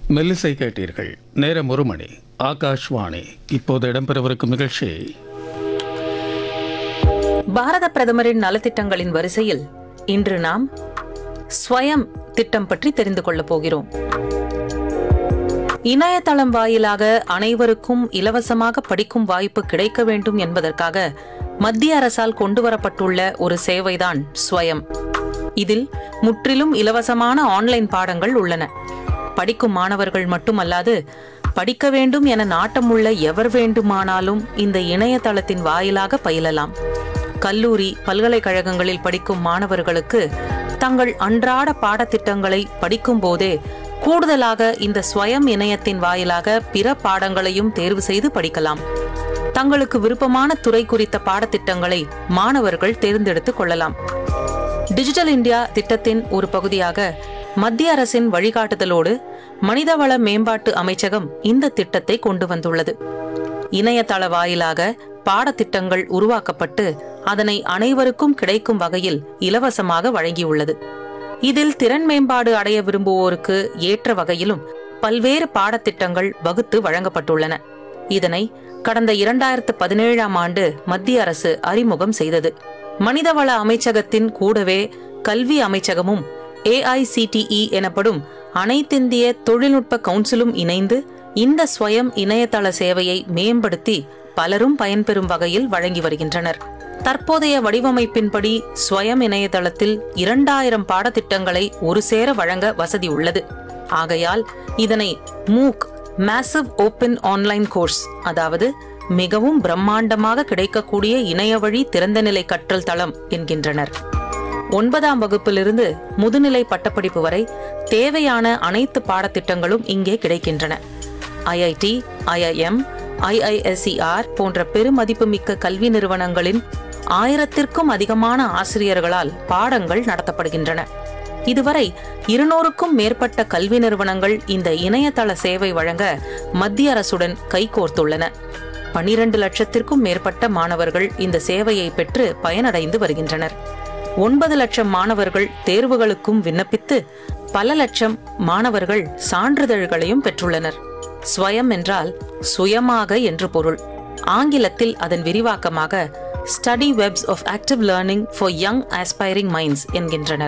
மெல்லிசை கேட்டீர்கள் நேரம் ஒரு மணி ஆகாஷ்வாணி இப்போது இடம்பெறவிருக்கும் நிகழ்ச்சி பாரத பிரதமரின் நலத்திட்டங்களின் வரிசையில் இன்று நாம் ஸ்வயம் திட்டம் பற்றி தெரிந்து கொள்ளப் போகிறோம் இணையதளம் வாயிலாக அனைவருக்கும் இலவசமாக படிக்கும் வாய்ப்பு கிடைக்க வேண்டும் என்பதற்காக மத்திய அரசால் கொண்டுவரப்பட்டுள்ள ஒரு சேவைதான் ஸ்வயம் இதில் முற்றிலும் இலவசமான ஆன்லைன் பாடங்கள் உள்ளன படிக்கும் மாணவர்கள் மட்டுமல்லாது படிக்க வேண்டும் என நாட்டமுள்ள எவர் வேண்டுமானாலும் இந்த இணையதளத்தின் வாயிலாக பயிலலாம் கல்லூரி பல்கலைக்கழகங்களில் படிக்கும் மாணவர்களுக்கு தங்கள் அன்றாட பாடத்திட்டங்களை படிக்கும் போதே கூடுதலாக இந்த ஸ்வயம் இணையத்தின் வாயிலாக பிற பாடங்களையும் தேர்வு செய்து படிக்கலாம் தங்களுக்கு விருப்பமான துறை குறித்த பாடத்திட்டங்களை மாணவர்கள் தேர்ந்தெடுத்துக் கொள்ளலாம் டிஜிட்டல் இந்தியா திட்டத்தின் ஒரு பகுதியாக மத்திய அரசின் வழிகாட்டுதலோடு மனிதவள மேம்பாட்டு அமைச்சகம் இந்த திட்டத்தை கொண்டு வந்துள்ளது இணையதள வாயிலாக பாடத்திட்டங்கள் உருவாக்கப்பட்டு அதனை அனைவருக்கும் கிடைக்கும் வகையில் இலவசமாக வழங்கியுள்ளது இதில் திறன் மேம்பாடு அடைய விரும்புவோருக்கு ஏற்ற வகையிலும் பல்வேறு பாடத்திட்டங்கள் வகுத்து வழங்கப்பட்டுள்ளன இதனை கடந்த இரண்டாயிரத்து பதினேழாம் ஆண்டு மத்திய அரசு அறிமுகம் செய்தது மனிதவள அமைச்சகத்தின் கூடவே கல்வி அமைச்சகமும் ஏஐசிடிஇ எனப்படும் அனைத்திந்திய தொழில்நுட்ப கவுன்சிலும் இணைந்து இந்த ஸ்வயம் இணையதள சேவையை மேம்படுத்தி பலரும் பயன்பெறும் வகையில் வழங்கி வருகின்றனர் தற்போதைய வடிவமைப்பின்படி ஸ்வயம் இணையதளத்தில் இரண்டாயிரம் பாடத்திட்டங்களை ஒரு சேர வழங்க வசதி உள்ளது ஆகையால் இதனை MOOC massive open online course அதாவது மிகவும் பிரம்மாண்டமாக கிடைக்கக்கூடிய இணையவழி திறந்தநிலை கற்றல் தளம் என்கின்றனர் ஒன்பதாம் வகுப்பிலிருந்து முதுநிலை பட்டப்படிப்பு வரை தேவையான அனைத்து பாடத்திட்டங்களும் இங்கே கிடைக்கின்றன ஐஐடி ஐஐஎம் ஐஐஎஸ்சிஆர் போன்ற பெருமதிப்புமிக்க கல்வி நிறுவனங்களின் ஆயிரத்திற்கும் அதிகமான ஆசிரியர்களால் பாடங்கள் நடத்தப்படுகின்றன இதுவரை இருநூறுக்கும் மேற்பட்ட கல்வி நிறுவனங்கள் இந்த இணையதள சேவை வழங்க மத்திய அரசுடன் கைகோர்த்துள்ளன பனிரண்டு லட்சத்திற்கும் மேற்பட்ட மாணவர்கள் இந்த சேவையை பெற்று பயனடைந்து வருகின்றனர் ஒன்பது லட்சம் மாணவர்கள் தேர்வுகளுக்கும் விண்ணப்பித்து பல லட்சம் மாணவர்கள் சான்றிதழ்களையும் பெற்றுள்ளனர் ஸ்வயம் என்றால் சுயமாக என்று பொருள் ஆங்கிலத்தில் அதன் விரிவாக்கமாக study webs of active learning for young aspiring minds என்கின்றனர்